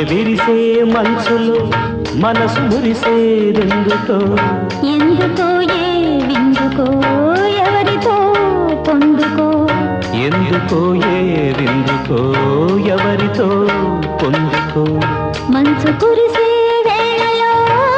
మల్లె విరిసే మనసులో మనసు మురిసేదెందుకో ఎందుకో ఏ విందుకో ఎవరితో పొందుకో ఎందుకో ఏ విందుకో ఎవరితో పొందుకో మంచు కురిసే వేళలో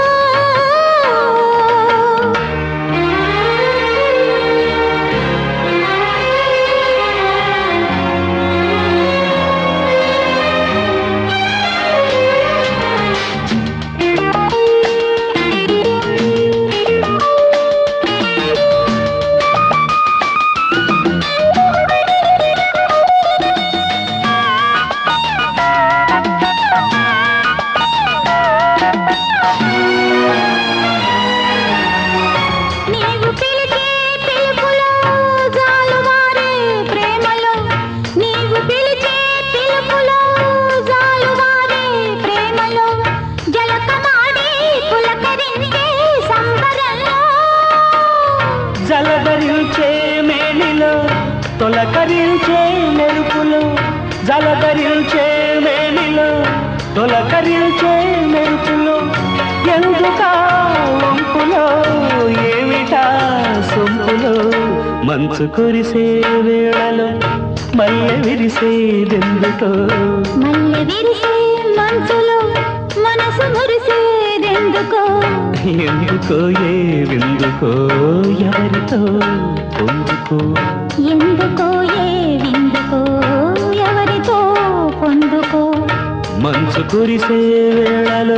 నీవు పిలిచే పిలుపులో జాలువారే ప్రేమలో నీవు పిలిచే పిలుపులో జాలువారే ప్రేమలో జలకమాడి పులకరించే సంబరంలో జలధరించే మేనిలో తొలకరించే మెరుపులో జలధరించే మేనిలో తొలకరించే మెరుపులో ఎందుకా వంపులో ఏమిటా సొంపులో మంచు కురిసే వేళలో మల్లె విరిసేదెందుకో మల్లె విరిసే మంచులో మనసు మురిసేదెందుకో ఎందుకో ఏ విందుకో ఎవరితో పొందుకో ఎందుకో ఏ విందుకో ఎవరితో పొందుకో మంచు కురిసే వేళలో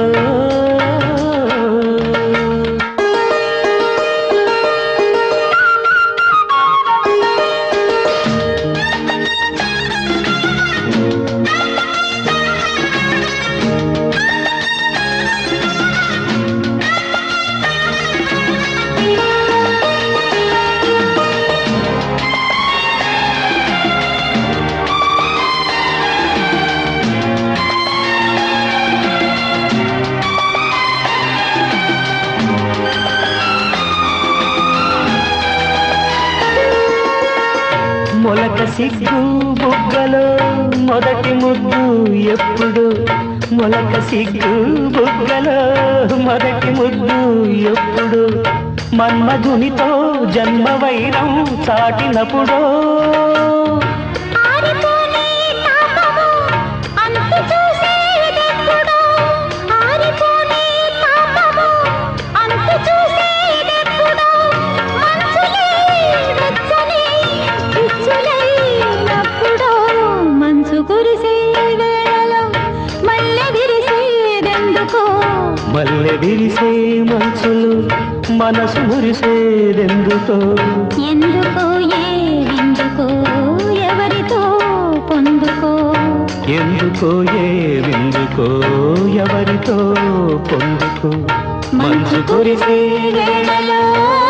మొలక సిగ్గు బుగ్గలో మొదటి ముద్దు ఎప్పుడు మొలక సిగ్గు బుగ్గలో మొదటి ముద్దు ఎప్పుడు మన్మధునితో జన్మ వైరం చాటినప్పుడో ఆరిపోని తాపము అంతు చూసేదెప్పుడో ఆరిపోని తాపము అంతు చూసేదెప్పుడో మంచులే వెచ్చని పిచ్చులైనప్పుడో మంచు కురిసే వేళలో మల్లె విరిసేదెందుకో మల్లె విరిసే మంచులు మనసు మురిసేదెందుకో ఎందుకో ఏ విందుకో ఎవరితో పొందుకో ఎందుకో ఏ విందుకో ఎవరితో పొందుకో మంచు మంచు కురిసే కురిసే వేళలో